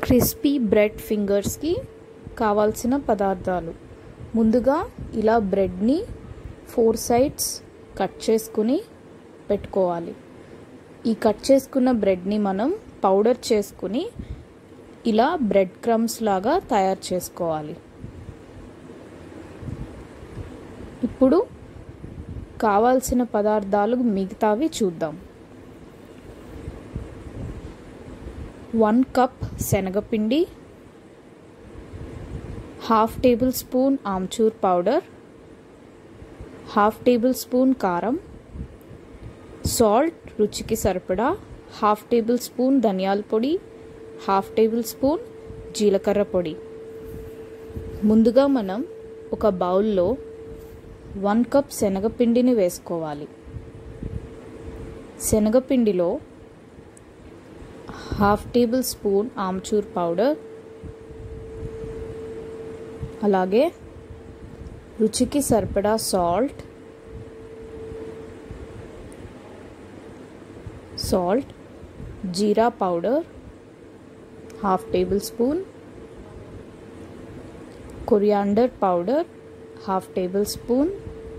crispy bread ఫింగర్స్కి కావాల్సిన పదార్థాలు ముందుగా ఇలా బ్రెడ్ని ఫోర్ సైడ్స్ కట్ చేసుకుని పెట్టుకోవాలి ఈ కట్ చేసుకున్న బ్రెడ్ని మనం పౌడర్ చేసుకుని ఇలా బ్రెడ్ క్రమ్స్ లాగా తయారు చేసుకోవాలి ఇప్పుడు కావాల్సిన పదార్థాలు మిగతావి చూద్దాం వన్ కప్ శనగపిండి half tablespoon amchur powder half tablespoon కారం సాల్ట్ రుచికి సరిపడా హాఫ్ టేబుల్ స్పూన్ ధనియాల పొడి హాఫ్ టేబుల్ స్పూన్ జీలకర్ర పొడి ముందుగా మనం ఒక బౌల్లో వన్ కప్ శనగపిండిని వేసుకోవాలి శనగపిండిలో half tablespoon amchur powder అలాగే రుచికి సరిపడా సాల్ట్ సాల్ట్ జీరా powder half tablespoon coriander powder half tablespoon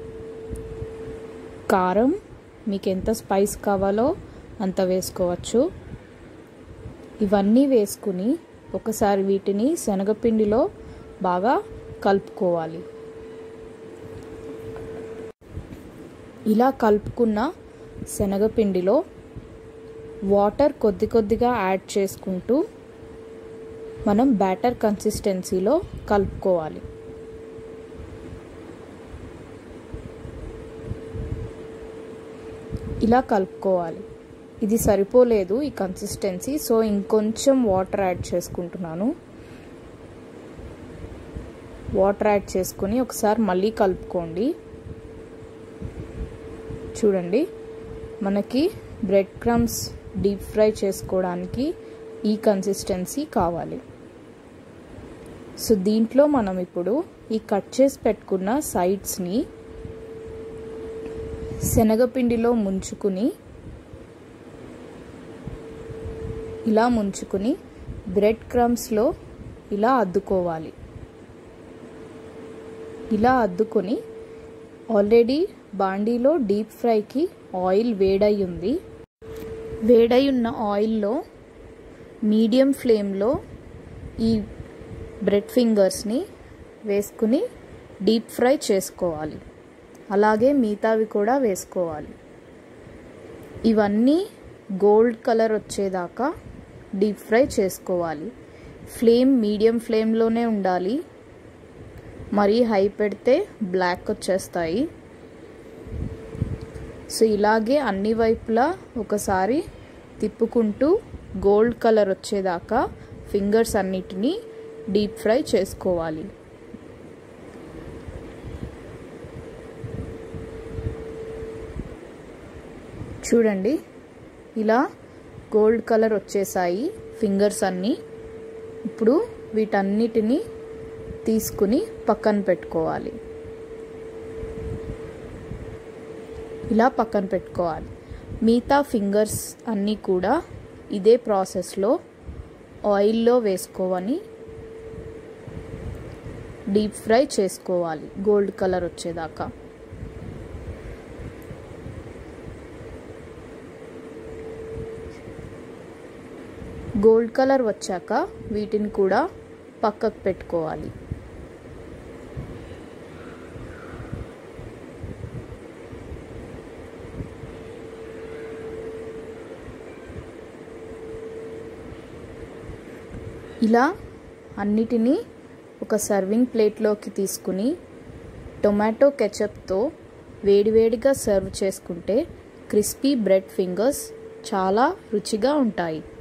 కారం మీకు ఎంత స్పైస్ కావాలో అంత వేసుకోవచ్చు ఇవన్నీ వేసుకుని ఒకసారి వీటిని శనగపిండిలో బాగా కలుపుకోవాలి ఇలా కలుపుకున్న శనగపిండిలో వాటర్ కొద్ది కొద్దిగా యాడ్ చేసుకుంటూ మనం బ్యాటర్ కన్సిస్టెన్సీలో కలుపుకోవాలి ఇలా కలుపుకోవాలి ఇది సరిపోలేదు ఈ కన్సిస్టెన్సీ సో ఇంకొంచెం వాటర్ యాడ్ చేసుకుంటున్నాను వాటర్ యాడ్ చేసుకుని ఒకసారి మళ్ళీ కలుపుకోండి చూడండి మనకి బ్రెడ్ క్రమ్స్ డీప్ ఫ్రై చేసుకోవడానికి ఈ కన్సిస్టెన్సీ కావాలి సో దీంట్లో మనం ఇప్పుడు ఈ కట్ చేసి పెట్టుకున్న సైడ్స్ని శనగపిండిలో ముంచుకుని ఇలా ముంచుకుని బ్రెడ్ క్రమ్స్లో ఇలా అద్దుకోవాలి ఇలా అద్దుకొని ఆల్రెడీ బాండీలో డీప్ ఫ్రైకి ఆయిల్ వేడై ఉంది వేడై ఉన్న ఆయిల్లో మీడియం ఫ్లేమ్లో ఈ బ్రెడ్ ఫింగర్స్ని వేసుకుని డీప్ ఫ్రై చేసుకోవాలి అలాగే మిగతావి కూడా వేసుకోవాలి ఇవన్నీ గోల్డ్ కలర్ వచ్చేదాకా డీప్ ఫ్రై చేసుకోవాలి ఫ్లేమ్ మీడియం ఫ్లేమ్లోనే ఉండాలి మరీ హై పెడితే బ్లాక్ వచ్చేస్తాయి సో ఇలాగే అన్ని వైపులా ఒకసారి తిప్పుకుంటూ గోల్డ్ కలర్ వచ్చేదాకా ఫింగర్స్ అన్నిటినీ డీప్ ఫ్రై చేసుకోవాలి చూడండి ఇలా గోల్డ్ కలర్ వచ్చేసాయి ఫింగర్స్ అన్నీ ఇప్పుడు వీటన్నిటిని తీసుకుని పక్కన పెట్టుకోవాలి ఇలా పక్కన పెట్టుకోవాలి మిగతా ఫింగర్స్ అన్నీ కూడా ఇదే ప్రాసెస్లో ఆయిల్లో వేసుకోవని డీప్ ఫ్రై చేసుకోవాలి గోల్డ్ కలర్ వచ్చేదాకా గోల్డ్ కలర్ వచ్చాక వీటిని కూడా పక్కకు పెట్టుకోవాలి ఇలా అన్నిటినీ ఒక సర్వింగ్ ప్లేట్లోకి తీసుకుని టొమాటో కెచప్తో వేడివేడిగా సర్వ్ చేసుకుంటే క్రిస్పీ బ్రెడ్ ఫింగర్స్ చాలా రుచిగా ఉంటాయి